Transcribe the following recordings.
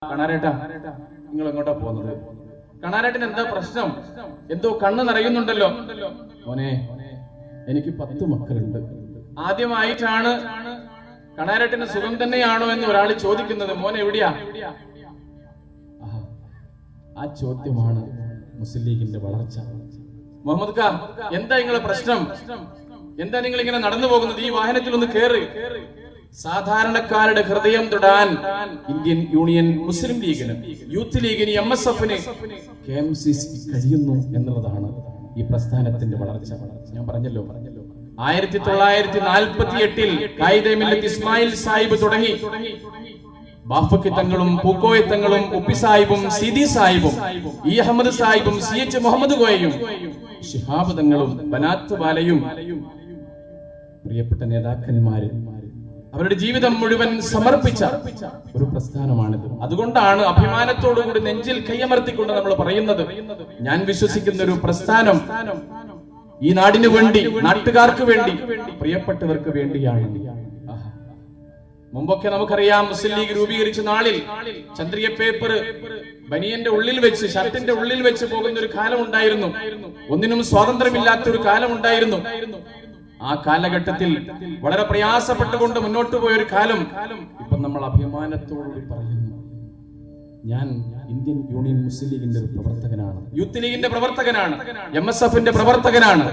കണാരേട്ടാ നിങ്ങൾ എങ്ങോട്ടാ പോകുന്നത് കണാരേട്ടന് എന്താ പ്രശ്നം എന്തോ കണ്ണ് നിറയുന്നുണ്ടല്ലോ മോനെ എനിക്ക് പത്ത് മക്കളുണ്ട് ആദ്യമായിട്ടാണ് കണാരേട്ടന് സുഖം തന്നെയാണോ എന്ന് ഒരാൾ ചോദിക്കുന്നത് മോനെ എവിടെയാ ആഹാ, ആ ചോദ്യമാണ് മുസ്ലിം ലീഗിന്റെ വളർച്ച മുഹമ്മദ് ഖാ എന്താ നിങ്ങളെ പ്രശ്നം എന്താ നിങ്ങൾ ഇങ്ങനെ നടന്നു പോകുന്നത് ഈ വാഹനത്തിൽ ഒന്ന് കേറ് സാധാരണക്കാരുടെ ഹൃദയം തൊടാൻ ഇന്ത്യൻ യൂണിയൻ മുസ്ലിം ലീഗിന് യൂത്ത് ലീഗിന് എം എസ് എഫിന് കെ എം സി സി കഴിയുന്നു എന്നുള്ളതാണ് ഈ പ്രസ്ഥാനത്തിന്റെ വളർച്ച ഞാൻ പറഞ്ഞല്ലോ പറഞ്ഞല്ലോ ആയിരത്തി തൊള്ളായിരത്തി നാൽപ്പത്തി എട്ടിൽ കായിദമില്ലത്ത് ഇസ്മായിൽ സാഹിബ് തുടങ്ങി ബാഫക്കിത്തങ്ങളും പൂക്കോയത്തങ്ങളും ഉപ്പി സാഹിബും സിദി സാഹിബും ഇ അഹമ്മദ് സാഹിബും സി എച്ച് മുഹമ്മദ് കോയയും ഷിഹാബ് തങ്ങളും ബനാത്ത് ബാലയും പ്രിയപ്പെട്ട നേതാക്കന്മാര് അവരുടെ ജീവിതം മുഴുവൻ സമർപ്പിച്ച ഒരു പ്രസ്ഥാനമാണിത് അതുകൊണ്ടാണ് അഭിമാനത്തോടുകൂടി നെഞ്ചിൽ കൈയമർത്തിക്കൊണ്ട് നമ്മൾ പറയുന്നത് ഞാൻ വിശ്വസിക്കുന്ന ഒരു പ്രസ്ഥാനം ഈ നാടിനു വേണ്ടി നാട്ടുകാർക്ക് വേണ്ടി പ്രിയപ്പെട്ടവർക്ക് വേണ്ടിയാണ് ആഹാ. മുമ്പൊക്കെ നമുക്കറിയാം മുസ്ലിം ലീഗ് രൂപീകരിച്ച നാളിൽ ചന്ദ്രിക പേപ്പർ ബനിയന്റെ ഉള്ളിൽ വെച്ച് ഷർട്ടിന്റെ ഉള്ളിൽ വെച്ച് പോകുന്ന ഒരു കാലം ഉണ്ടായിരുന്നു ഒന്നിനും സ്വാതന്ത്ര്യമില്ലാത്ത ഒരു കാലം ഉണ്ടായിരുന്നു ആ കാലഘട്ടത്തിൽ വളരെ പ്രയാസപ്പെട്ടുകൊണ്ട് മുന്നോട്ട് പോയ ഒരു കാലം ഇപ്പൊ നമ്മൾ അഭിമാനത്തോടുകൂടി പറയുന്നു ഞാൻ ഇന്ത്യൻ യൂണിയൻ മുസ്ലിം ലീഗിന്റെ ഒരു പ്രവർത്തകനാണ് യൂത്ത് ലീഗിന്റെ പ്രവർത്തകനാണ് എം എസ് എഫിന്റെ പ്രവർത്തകനാണ്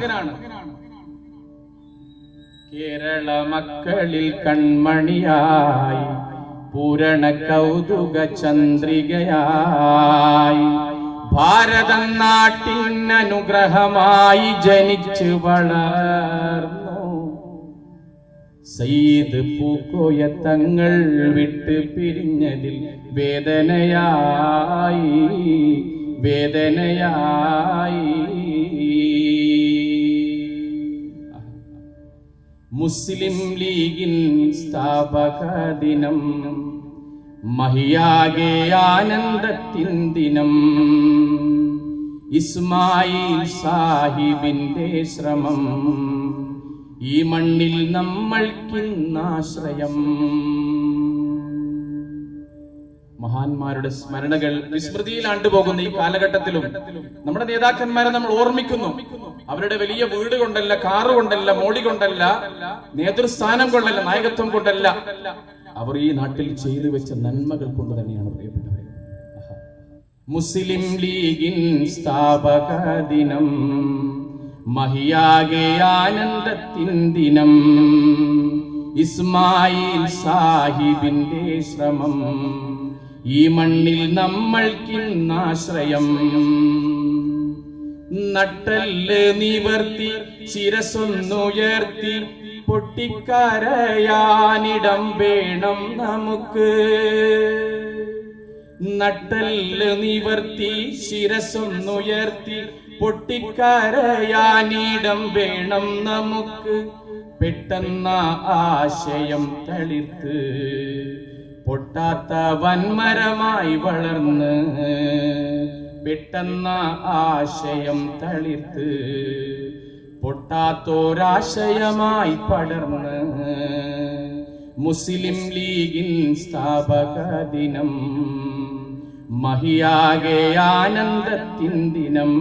കേരള മക്കളിൽ കൺമണിയായി പൂരണ കൗതുക ചന്ദ്രികയായി ഭാരതം നാട്ടിനനുഗ്രഹമായി ജനിച്ചു വളർന്നു സയ്യിദ് പൂക്കോയ തങ്ങൾ വിട്ട് പിരിഞ്ഞതിൽ വേദനയായി വേദനയായി മുസ്ലിം ലീഗിൻ സ്ഥാപക ദിനം മഹിയാകെ ആനന്ദത്തിൻ ദിനം ഇസ്മായിൽ സാഹിബിന്റെ ശ്രമം ഈ മണ്ണിൽ നമ്മൾക്കിന്നാശ്രയം മഹാന്മാരുടെ സ്മരണകൾ വിസ്മൃതിയിലാണ്ട് പോകുന്ന ഈ കാലഘട്ടത്തിലും നമ്മുടെ നേതാക്കന്മാരെ നമ്മൾ ഓർമ്മിക്കുന്നു അവരുടെ വലിയ വീട് കൊണ്ടല്ല കാറ് കൊണ്ടല്ല മോടി കൊണ്ടല്ല നേതൃസ്ഥാനം കൊണ്ടല്ല നായകത്വം കൊണ്ടല്ല അവർ ഈ നാട്ടിൽ ചെയ്തു വെച്ച നന്മകൾ കൊണ്ട് തന്നെയാണ് പ്രിയപ്പെട്ടവരെ ആഹാ. മുസ്ലിം ലീഗിൻ സ്ഥാപക ദിനം മഹിയാകെ ആനന്ദത്തിൻ ദിനം ഇസ്മായിൽ സാഹിബിന്റെ ശ്രമം ഈ മണ്ണിൽ നമ്മൾക്കിന്നാശ്രയം നട്ടല് നിവർത്തി ശിരസൊന്നുയർത്തി പൊട്ടിക്കരയാനിടം വേണം നമുക്ക് നട്ടല് നിവർത്തി ശിരസൊന്നുയർത്തി പൊട്ടിക്കരയാനിടം വേണം നമുക്ക് പെട്ടെന്ന ആശയം തളിർത്ത് പൊട്ടാത്ത വൻമരമായി വളർന്ന് പെട്ടെന്ന ആശയം തളിർത്ത് പൊട്ടാത്തോരാശയമായി പടർന്ന് മുസ്ലിം ലീഗിൻ സ്ഥാപക ദിനം മഹിയാകെ ആനന്ദത്തിൻ ദിനം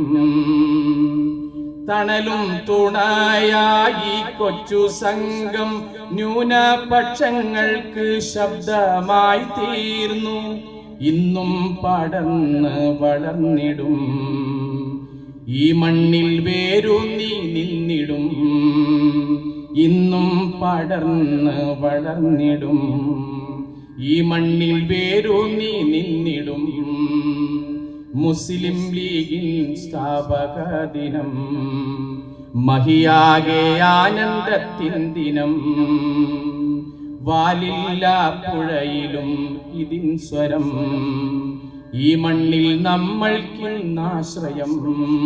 തണലും തുണയായി കൊച്ചു സംഘം ന്യൂനപക്ഷങ്ങൾക്ക് ശബ്ദമായി തീർന്നു ഇന്നും പടർന്ന് വളർന്നിടും ഈ മണ്ണിൽ വേരൂന്നി നിന്നിടും ഇന്നും പടർന്ന് വളർന്നിടും ഈ മണ്ണിൽ വേരൂന്നി നിന്നിടും മുസ്ലിം ലീഗിൻ സ്ഥാപക ദിനം മഹിയാകെ ആനന്ദത്തിൻ ദിനം വാലില്ല പുഴയിലും ഇതിൻ സ്വരം ഈ മണ്ണിൽ നമ്മൾക്കിന്നാശ്രയം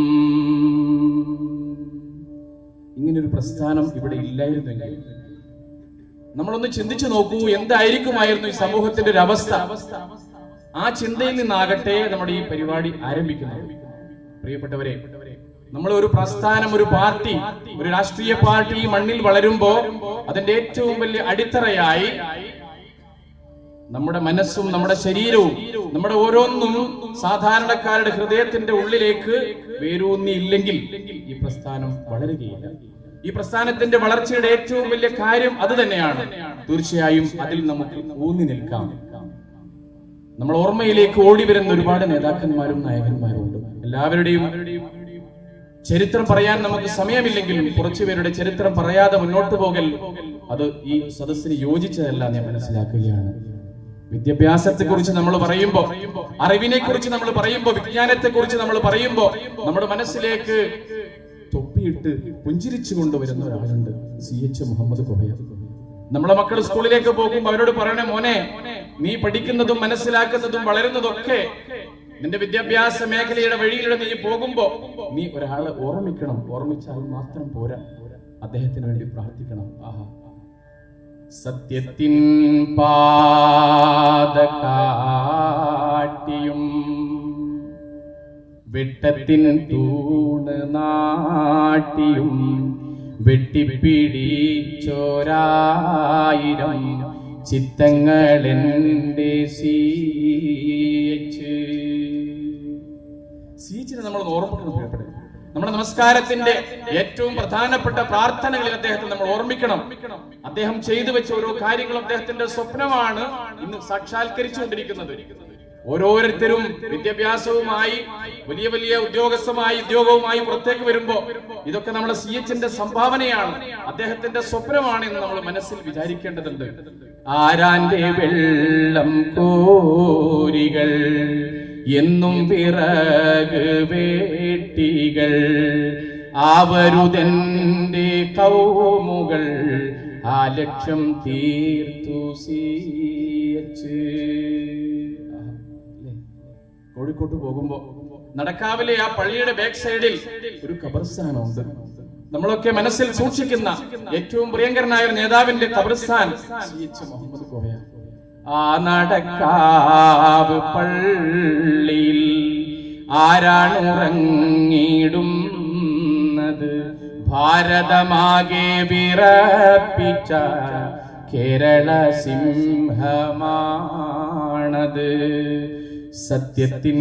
ഇങ്ങനൊരു പ്രസ്ഥാനം ഇവിടെ ഇല്ലായിരുന്നെങ്കിൽ നമ്മളൊന്ന് ചിന്തിച്ചു നോക്കൂ എന്തായിരിക്കുമായിരുന്നു ഈ സമൂഹത്തിന്റെ ഒരു അവസ്ഥ ആ ചിന്തയിൽ നിന്നാകട്ടെ നമ്മുടെ ഈ പരിപാടി ആരംഭിക്കുന്നത് പ്രിയപ്പെട്ടവരെ നമ്മൾ ഒരു പ്രസ്ഥാനം ഒരു പാർട്ടി ഒരു രാഷ്ട്രീയ പാർട്ടി ഈ മണ്ണിൽ വളരുമ്പോ അതിന്റെ ഏറ്റവും വലിയ അടിത്തറയായി നമ്മുടെ മനസ്സും നമ്മുടെ ശരീരവും നമ്മുടെ ഓരോന്നും സാധാരണക്കാരുടെ ഹൃദയത്തിന്റെ ഉള്ളിലേക്ക് വേരൂന്നിയില്ലെങ്കിൽ ഈ പ്രസ്ഥാനം വളരുകയില്ല ഈ പ്രസ്ഥാനത്തിന്റെ വളർച്ചയുടെ ഏറ്റവും വലിയ കാര്യം അത് തന്നെയാണ് തീർച്ചയായും അതിൽ നമുക്ക് ഊന്നി നിൽക്കാം നമ്മൾ ഓർമ്മയിലേക്ക് ഓടി വരുന്ന ഒരുപാട് നേതാക്കന്മാരും നായകന്മാരും ഉണ്ട് എല്ലാവരുടെയും ചരിത്രം പറയാൻ നമുക്ക് സമയമില്ലെങ്കിലും കുറച്ചുപേരുടെ ചരിത്രം പറയാതെ മുന്നോട്ട് പോകൽ അത് ഈ സദസ്സിന് യോജിച്ചതല്ല ഞാൻ മനസ്സിലാക്കുകയാണ് വിദ്യാഭ്യാസത്തെ കുറിച്ച് നമ്മൾ പറയുമ്പോ അറിവിനെ കുറിച്ച് നമ്മൾ പറയുമ്പോ വിജ്ഞാനത്തെ കുറിച്ച് നമ്മൾ പറയുമ്പോ നമ്മുടെ മനസ്സിലേക്ക് തൊപ്പിയിട്ട് പുഞ്ചിരിച്ചു കൊണ്ടുവരുന്ന ഒരാളുണ്ട് സി എച്ച് മുഹമ്മദ് കോയ നമ്മളെ മക്കൾ സ്കൂളിലേക്ക് പോകുമ്പോൾ അവരോട് പറയണേ മോനെ നീ പഠിക്കുന്നതും മനസ്സിലാക്കുന്നതും വളരുന്നതൊക്കെ നിന്റെ വിദ്യാഭ്യാസ മേഖലയുടെ വഴിയിലൂടെ നീ പോകുമ്പോ നീ ഒരാളെ ഓർമ്മിക്കണം ഓർമ്മിച്ചാൽ മാത്രം പോരാ അദ്ദേഹത്തിന് വേണ്ടി പ്രാർത്ഥിക്കണം ആഹാ സത്യത്തിൻ പാതകാട്ടിയും വെട്ടത്തിൻ തൂണ് നാട്ടിയും വെട്ടിപ്പിടിച്ചോരായിരം ചിത്തങ്ങളെന്റെ സീച്ച് സീച്ചിനെ നമ്മൾ ഓർമ്മിക്കണം പ്രിയപ്പെട്ടത് നമ്മുടെ നമസ്കാരത്തിന്റെ ഏറ്റവും പ്രധാനപ്പെട്ട പ്രാർത്ഥനകളിൽ അദ്ദേഹത്തെ നമ്മൾ ഓർമ്മിക്കണം അദ്ദേഹം ചെയ്തു വെച്ച ഓരോ കാര്യങ്ങളും അദ്ദേഹത്തിന്റെ സ്വപ്നമാണ് ഇന്ന് സാക്ഷാത്കരിച്ചുകൊണ്ടിരിക്കുന്നത് ഓരോരുത്തരും വിദ്യാഭ്യാസവുമായി വലിയ വലിയ ഉദ്യോഗസ്ഥമായി ഉദ്യോഗവുമായി പുറത്തേക്ക് വരുമ്പോ ഇതൊക്കെ നമ്മുടെ സി എച്ചിന്റെ സംഭാവനയാണ് അദ്ദേഹത്തിന്റെ സ്വപ്നമാണ് എന്ന് നമ്മൾ മനസ്സിൽ വിചാരിക്കേണ്ടതുണ്ട് ആരാന്റെ വെള്ളം കോരികൾ എന്നും പിറക് വേട്ടികൾ ആവരുതെന്റെ കൗമുകൾ ആ ലക്ഷ്യം തീർത്തു സീയച്ച് കോഴിക്കോട്ട് പോകുമ്പോ നടക്കാവിലെ ആ പള്ളിയുടെ ബാക്ക് സൈഡിൽ ഒരു കബർസ്ഥാനമുണ്ട് നമ്മളൊക്കെ മനസ്സിൽ സൂക്ഷിക്കുന്ന ഏറ്റവും പ്രിയങ്കരനായ ഒരു നേതാവിന്റെ കബർസ്ഥാൻ സി എച്ച് മുഹമ്മദ് കോയ ആ നടക്കാവ് പള്ളിയിൽ ആരാണ് ഉറങ്ങിടുന്നത് ഭാരതമാകെ വിറപ്പിച്ച കേരള സിംഹമാണത് സത്യത്തിൻ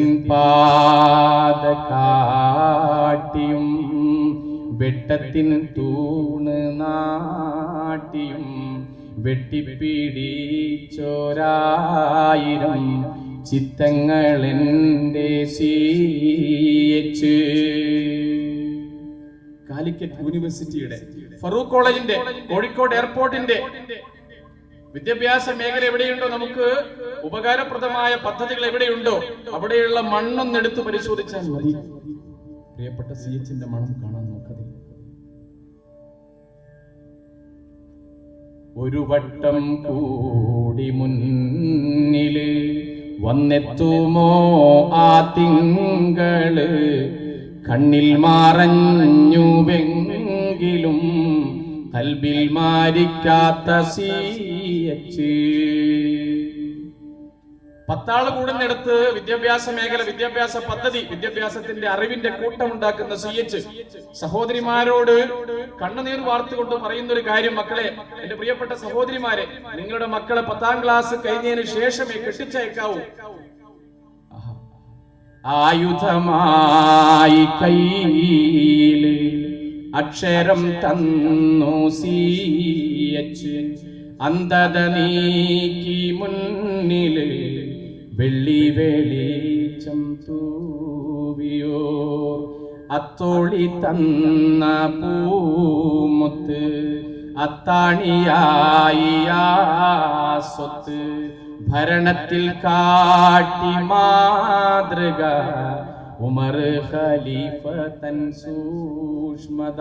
പാതകാട്ടിയും വെട്ടത്തിൻ തൂണ് നാട്ടിയും വെട്ടിപ്പിടിച്ചോരായിരം ചിത്തങ്ങളെന്റെ സീച്ച് കാലിക്കറ്റ് യൂണിവേഴ്സിറ്റിയുടെ ഫറൂഖ് കോളേജിന്റെ കോഴിക്കോട് എയർപോർട്ടിന്റെ വിദ്യാഭ്യാസ മേഖല എവിടെയുണ്ടോ നമുക്ക് ഉപകാരപ്രദമായ പദ്ധതികൾ എവിടെയുണ്ടോ അവിടെയുള്ള മണ്ണൊന്നെടുത്ത് പരിശോധിച്ചാൽ മതി പ്രിയപ്പെട്ട സി എച്ചിന്റെ മണം കാണാൻ നോക്കതില്ല ഒരു വട്ടം കൂടി മുന്നില് വന്നെത്തുമോ ആ തിങ്കള് കണ്ണിൽ മറഞ്ഞുവെങ്കിലും കൽബിൽ മാരിക്കാത്ത സീയച്ച് പത്താള് കൂടുന്നിടത്ത് വിദ്യാഭ്യാസ മേഖല വിദ്യാഭ്യാസ പദ്ധതി വിദ്യാഭ്യാസത്തിന്റെ അറിവിന്റെ കൂട്ടമുണ്ടാക്കുന്ന സി എച്ച് സഹോദരിമാരോട് കണ്ണുനീർ വാർത്തുകൊണ്ട് പറയുന്ന ഒരു കാര്യം മക്കളെ എന്റെ പ്രിയപ്പെട്ട സഹോദരിമാരെ നിങ്ങളുടെ മക്കളെ പത്താം ക്ലാസ് കഴിഞ്ഞതിന് ശേഷമേ കെട്ടിച്ചയക്കാവൂ ആഹാ. ആയുധമായി കയ്യില് അക്ഷരം തന്നു സീയച്ച് അന്ധത നീക്കി മുന്നില് വെള്ളി വെളിച്ചം തൂവിയോ അത്തോളി തന്ന പൂമുത്ത് അത്താണിയായി ആ സ്വത്ത് ഭരണത്തിൽ കാട്ടി മാതൃക ഉമർ ഖലീഫ തൻ സൂക്ഷ്മത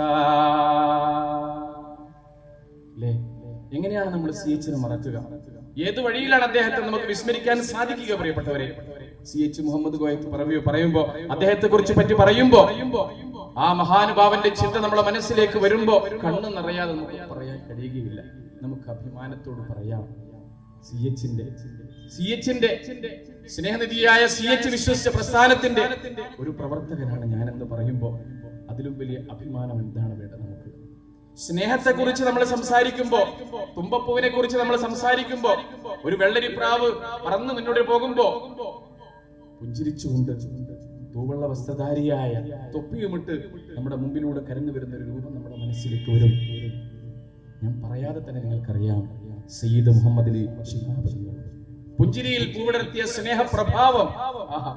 ല്ലേ? എങ്ങനെയാണ് നമ്മൾ സി എച്ചിനെ മറക്കുക ഏത് വഴിയിലാണ് അദ്ദേഹത്തെ നമുക്ക് വിസ്മരിക്കാൻ സാധിക്കുക പ്രിയപ്പെട്ടവരെ സി എച്ച് മുഹമ്മദ് ഗോയത്ത് പറയോ പറയുമ്പോ അദ്ദേഹത്തെ കുറിച്ച് പറ്റി പറയുമ്പോ ആ മഹാനുഭാവന്റെ ചിന്ത നമ്മുടെ മനസ്സിലേക്ക് വരുമ്പോ കണ്ണു നിറയാതെ നമുക്ക് പറയാൻ കഴിയുകയില്ല നമുക്ക് അഭിമാനത്തോട് പറയാം സി എച്ചിന്റെ സി എച്ചിന്റെ സ്നേഹനിധിയായ സി എച്ച് വിശ്വസിച്ച പ്രസ്ഥാനത്തിന്റെ ഒരു പ്രവർത്തകനാണ് ഞാനെന്ന് പറയുമ്പോ അതിലും വലിയ അഭിമാനം എന്താണ് വേണ്ടത് നമുക്ക് സ്നേഹത്തെ കുറിച്ച് നമ്മൾ സംസാരിക്കുമ്പോ തുമ്പപ്പൂവിനെ കുറിച്ച് നമ്മൾ സംസാരിക്കുമ്പോ ഒരു വെള്ളരിപ്രാവ് പറന്ന് മുന്നോട്ട് പോകുമ്പോ പുഞ്ചിരിച്ചുകൊണ്ട് തൂവള്ള വസ്ത്രധാരിയായ തൊപ്പിയുമിട്ട് നമ്മുടെ മുമ്പിലൂടെ കരന്നു വരുന്ന ഒരു രൂപം നമ്മുടെ മനസ്സിലേക്ക് വരും ഞാൻ പറയാതെ തന്നെ നിങ്ങൾക്കറിയാം സയ്യിദ് മുഹമ്മദ് അലി ശിഹാബ് തങ്ങൾ. പുഞ്ചിരിയിൽ പൂവിടർത്തിയ സ്നേഹപ്രഭാവം ആഹാ.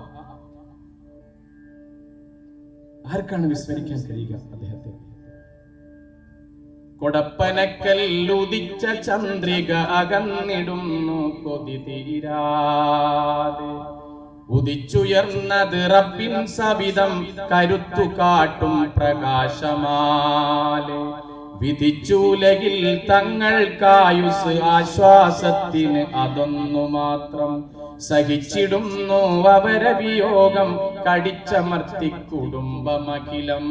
ആർക്കാണ് വിസ്മരിക്കാൻ കഴിയുക അദ്ദേഹത്തെ കൊടപ്പനക്കല്ലുദിച്ച ചന്ദ്രിക അകന്നിടുന്നു കൊതി തീരാതെ ഉദിച്ചുയർന്നത് റബ്ബിൻ സവിധം കരുത്തു കാട്ടും പ്രകാശമാലെ വിധിച്ചുലകിൽ തങ്ങൾക്കായുസ് ആശ്വാസത്തിന് അതൊന്നു മാത്രം സഹിച്ചിടുന്നു അവര വിയോഗം കടിച്ചമർത്തി കുടുംബമഖിലം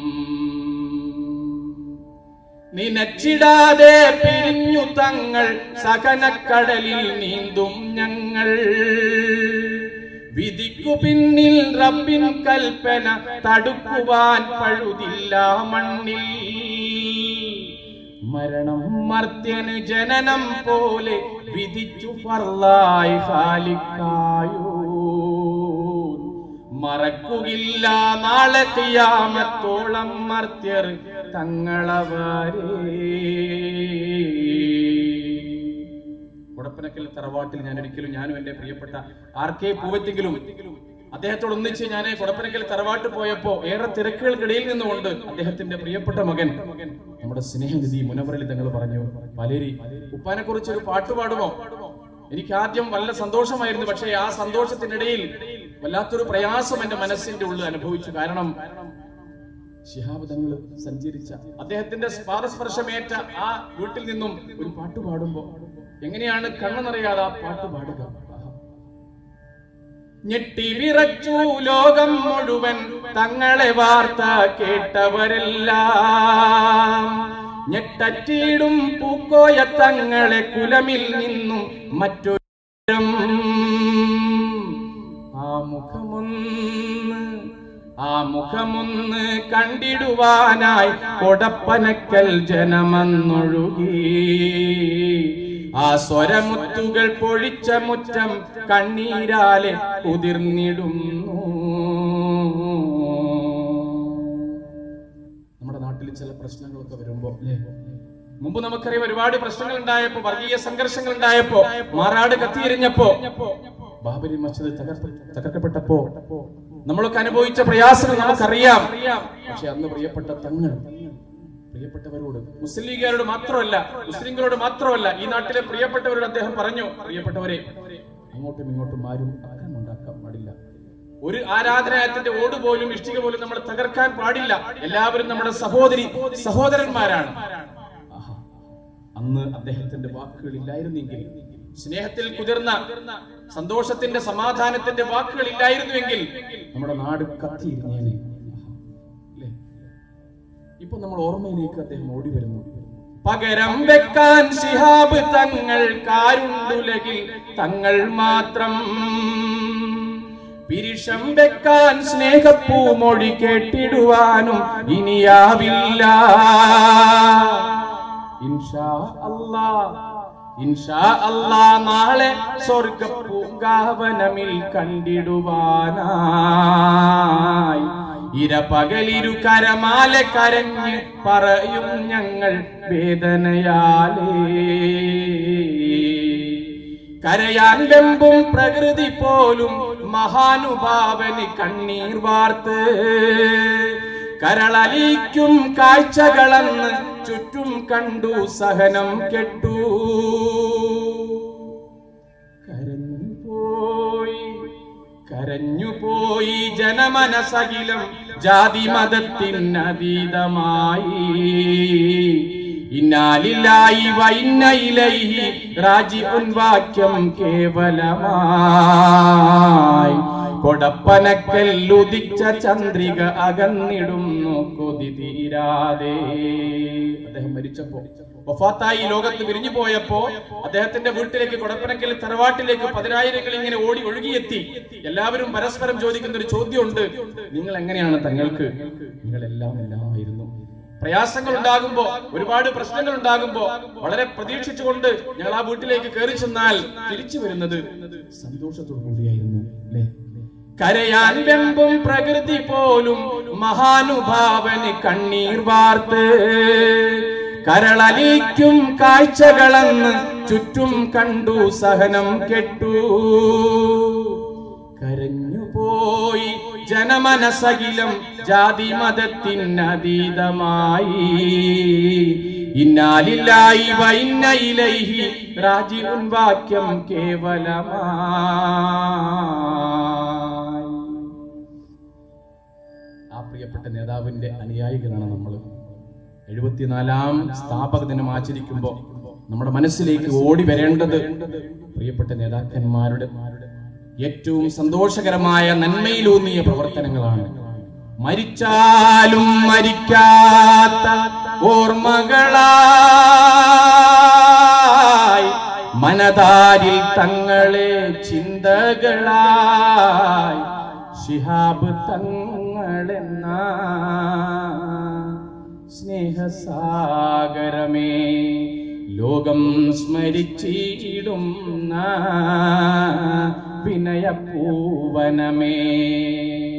നിനച്ചിടാതെ പിരിഞ്ഞു തങ്ങൾ സകനക്കടലിൽ നീന്തും ഞങ്ങൾ വിധിക്കു പിന്നിൽ റബ്ബിൻ കൽപ്പന തടുക്കുവാൻ പഴുതില്ല മണ്ണിൽ മരണം മർത്യന് ജനനം പോലെ വിധിച്ചു ഫർലായി ഹാലിക്കായോ മറക്കുകില്ല നാളെ കിയാമത്തോളം മർത്യർ തങ്ങളവരേ കുടപ്പനക്കൽ തറവാട്ടിൽ ഞാൻ ഒരിക്കലും ഞാനും എന്റെ പ്രിയപ്പെട്ട ആർ കെ പൂവത്തെങ്കിലും അദ്ദേഹത്തോട് ഒന്നിച്ച് ഞാൻ കുടപ്പനക്കൽ തറവാട്ട് പോയപ്പോ ഏറെ തിരക്കുകൾക്കിടയിൽ നിന്നുകൊണ്ട് അദ്ദേഹത്തിന്റെ പ്രിയപ്പെട്ട മകൻ നമ്മുടെ സ്നേഹനിധി മുനവറലി തങ്ങൾ പറഞ്ഞു പലരി ഉപ്പാനെ കുറിച്ച് ഒരു പാട്ട് പാടുമോ എനിക്ക് ആദ്യം വല്ല സന്തോഷമായിരുന്നു പക്ഷേ ആ സന്തോഷത്തിനിടയിൽ വല്ലാത്തൊരു പ്രയാസം എന്റെ മനസ്സിന്റെ ഉള്ളിൽ അനുഭവിച്ചു കാരണം ശിഹാബ് തങ്ങൾ സഞ്ചരിച്ച അദ്ദേഹത്തിന്റെ പാദസ്പർശമേറ്റ ആ വീട്ടിൽ നിന്നും ഒരു പാട്ട് പാടുമ്പോ എങ്ങനെയാണ് കണ്ണു നിറയാതെ ആ പാട്ട് പാടുക ആഹാ. ഞെട്ടി വിറച്ചു ലോകം മുഴുവൻ തങ്ങളെ വാർത്ത കേട്ടവരെല്ലാം ഞെട്ടറ്റിയിടും പൂക്കോയ തങ്ങളെ കുലമിൽ നിന്നും മറ്റൊരു ആ മുഖമൊന്ന് ആ മുഖമൊന്ന് കണ്ടിടുവാനായി കൊടപ്പനക്കൽ ജനമന്നൊഴുകി ആ സ്വരമുത്തുകൾ പൊഴിച്ച മുറ്റം കണ്ണീരാലെ കുതിർന്നിടുന്നു നമ്മുടെ നാട്ടിൽ ചില പ്രശ്നങ്ങളൊക്കെ വരുമ്പോ അല്ലേ മുമ്പ് നമുക്കറിയാം ഒരുപാട് പ്രശ്നങ്ങൾ ഉണ്ടായപ്പോ വർഗീയ സംഘർഷങ്ങൾ ഉണ്ടായപ്പോ മാറാട് കത്തിയെരിഞ്ഞപ്പോ ബാബരി മസ്ജിദ് തകർപ്പ- തകർക്കപ്പെട്ടപ്പോ നമ്മളൊക്കെ അനുഭവിച്ച പ്രയാസങ്ങൾ നമുക്കറിയാം പക്ഷെ അന്ന് പ്രിയപ്പെട്ട തങ്ങൾ പ്രിയപ്പെട്ടവരോട് മുസ്ലിം ലീഗുകാരോട് മാത്രമല്ല മുസ്ലിങ്ങളോട് മാത്രമല്ല ഈ നാട്ടിലെ പ്രിയപ്പെട്ടവരോട് അദ്ദേഹം പറഞ്ഞു പ്രിയപ്പെട്ടവരെ അങ്ങോട്ടും ഇങ്ങോട്ടും ആരും അക്രമം ഉണ്ടാക്കാൻ പാടില്ല ഒരു ആരാധനാലയത്തിന്റെ ഓട് പോലും ഇഷ്ടിക പോലും നമ്മൾ തകർക്കാൻ പാടില്ല എല്ലാവരും നമ്മുടെ സഹോദരി സഹോദരന്മാരാണ് ആഹാ. അന്ന് അദ്ദേഹത്തിന്റെ വാക്കുകൾ ഇല്ലായിരുന്നെങ്കിൽ സ്നേഹത്തിൽ കുതിർന്ന സന്തോഷത്തിന്റെ സമാധാനത്തിന്റെ വാക്കുകൾ ഇല്ലായിരുന്നുവെങ്കിൽ നമ്മുടെ നാട് കത്തിയിരുന്നേനെ ആഹാ. അല്ലേ? ഇപ്പൊ നമ്മൾ ഓർമ്മയിലേക്ക് അദ്ദേഹം ഓടി വരുന്നു പകരം വെക്കാൻ ശിഹാബ് തങ്ങൾ കാരുണ്ടുലകിൽ തങ്ങൾ മാത്രം പിരിഷം വെക്കാൻ സ്നേഹപ്പൂമൊഴി കേട്ടിടുവാനും ഇനിയാവില്ല ഇൻഷാ അല്ലാ ഇൻഷാ അല്ലാ നാളെ സ്വർഗ പൂങ്കാവനമിൽ കണ്ടിടുവാനായി ഇര പകലിരു കരമാല കരഞ്ഞ് പറയും ഞങ്ങൾ വേദനയാലേ കരയാൻ വെമ്പും പ്രകൃതി പോലും മഹാനുഭാവന് കണ്ണീർ വാർത്ത് കരളലിക്കും കാഴ്ചകളന്ന് ചുറ്റും കണ്ടു സഹനം കെട്ടു കരഞ്ഞുപോയി കരഞ്ഞുപോയി ജനമനസകിലം ജാതി മതത്തിനതീതമായി ഇന്നാലില്ലായി വൈന്നയിലൈഹി രാജിഉൻ വാക്യം കേവലമായി കൊടപ്പനക്കല്ലുദിച്ച ചന്ദ്രിക അകന്നിടുന്നു കൊതി തീരാതെ അദ്ദേഹം മരിച്ചപ്പോ വഫാത്തായി ഈ ലോകത്ത് വിരിഞ്ഞു പോയപ്പോ അദ്ദേഹത്തിന്റെ വീട്ടിലേക്ക് കൊടപ്പനക്കൽ തറവാട്ടിലേക്ക് പതിനായിരങ്ങൾ ഇങ്ങനെ ഓടി ഒഴുകിയെത്തി എല്ലാവരും പരസ്പരം ചോദിക്കുന്ന ഒരു ചോദ്യമുണ്ട് നിങ്ങൾ എങ്ങനെയാണ് തങ്ങൾക്ക് നിങ്ങൾ എല്ലാം എല്ലാമായിരുന്നു പ്രയാസങ്ങൾ ഉണ്ടാകുമ്പോ ഒരുപാട് പ്രശ്നങ്ങൾ ഉണ്ടാകുമ്പോ വളരെ പ്രതീക്ഷിച്ചുകൊണ്ട് ഞങ്ങൾ ആ വീട്ടിലേക്ക് കയറി ചെന്നാൽ തിരിച്ചു വരുന്നത് സന്തോഷത്തോടു കൂടിയായിരുന്നു അല്ലേ കരയാൻ വെമ്പും പ്രകൃതി പോലും മഹാനുഭാവന് കണ്ണീർ വാർത്ത് കരളലിക്കും കാഴ്ചകളെന്ന് ചുറ്റും കണ്ടു സഹനം കെട്ടു കരഞ്ഞുപോയി ജനമനസകിലം ജാതി മതത്തിനതീതമായി ഇന്നാലില്ലായി വൈന്ന ഇലൈഹി രാജിനുൻ വാക്യം കേവലമായി ആ പ്രിയപ്പെട്ട നേതാവിന്റെ അനുയായികളാണ് നമ്മൾ എഴുപത്തിനാലാം സ്ഥാപക ദിനം ആചരിക്കുമ്പോൾ നമ്മുടെ മനസ്സിലേക്ക് ഓടി വരേണ്ടത് പ്രിയപ്പെട്ട നേതാക്കന്മാരുടെ ഏറ്റവും സന്തോഷകരമായ നന്മയിലൂന്നിയ പ്രവർത്തനങ്ങളാണ് മരിച്ചാലും മരിക്കാത്ത ഓർമ്മകളായി മനതാരിൽ തങ്ങളെ ചിന്തകളായി ശിഹാബ് തങ്ങളെന്ന സ്നേഹസാഗരമേ ലോകം സ്മരിച്ചിടുന്ന വിനയപൂവനമേ